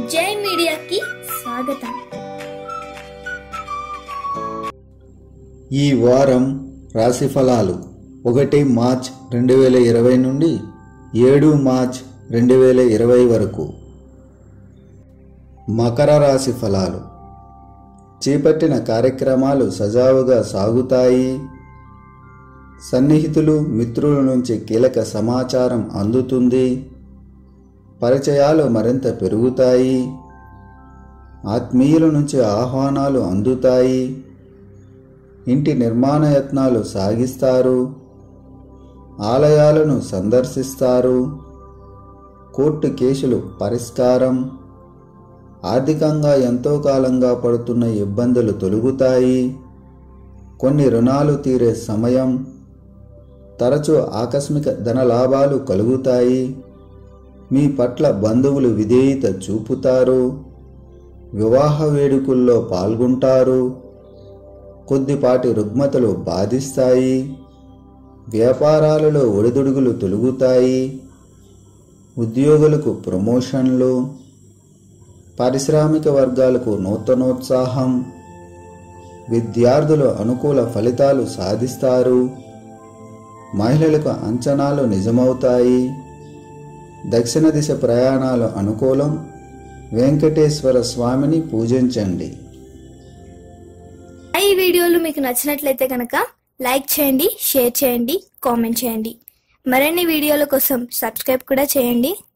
జై మీడియాకి స్వాగతం ఈ వారం రాశి ఫలాలు ఒకటి మార్చ్ రెండు వేల ఇరవై నుండి ఏడు మార్చ్ రెండు వేల ఇరవై వరకు మకర రాశి ఫలాలు చేపట్టిన కార్యక్రమాలు సజావుగా సాగుతాయి సన్నిహితులు మిత్రుల నుంచి కీలక సమాచారం అందుతుంది పరిచయాలు మరింత పెరుగుతాయి ఆత్మీయుల నుంచి ఆహ్వానాలు అందుతాయి ఇంటి నిర్మాణ యత్నాలు సాగిస్తారు ఆలయాలను సందర్శిస్తారు కోర్టు కేసులు పరిష్కారం ఆర్థికంగా ఎంతో కాలంగా పడుతున్న ఇబ్బందులు తొలగుతాయి కొన్ని రుణాలు తీరే సమయం తరచూ ఆకస్మిక ధన లాభాలు కలుగుతాయి మీ పట్ల బంధువులు విధేయత చూపుతారు వివాహ వేడుకల్లో పాల్గొంటారు కొద్దిపాటి రుగ్మతలు బాధిస్తాయి వ్యాపారాలలో ఒడిదుడుగులు తొలుగుతాయి ఉద్యోగులకు ప్రమోషన్లు పారిశ్రామిక వర్గాలకు నూతనోత్సాహం విద్యార్థులు అనుకూల ఫలితాలు సాధిస్తారు మహిళలకు అంచనాలు నిజమవుతాయి దక్షిణ దిశ ప్రయాణాలు అనుకూలం వెంకటేశ్వర స్వామిని పూజించండి ఈ వీడియోలు మీకు నచ్చినట్లయితే కనుక లైక్ చేయండి షేర్ చేయండి కామెంట్ చేయండి మరిన్ని వీడియోల కోసం సబ్స్క్రైబ్ కూడా చేయండి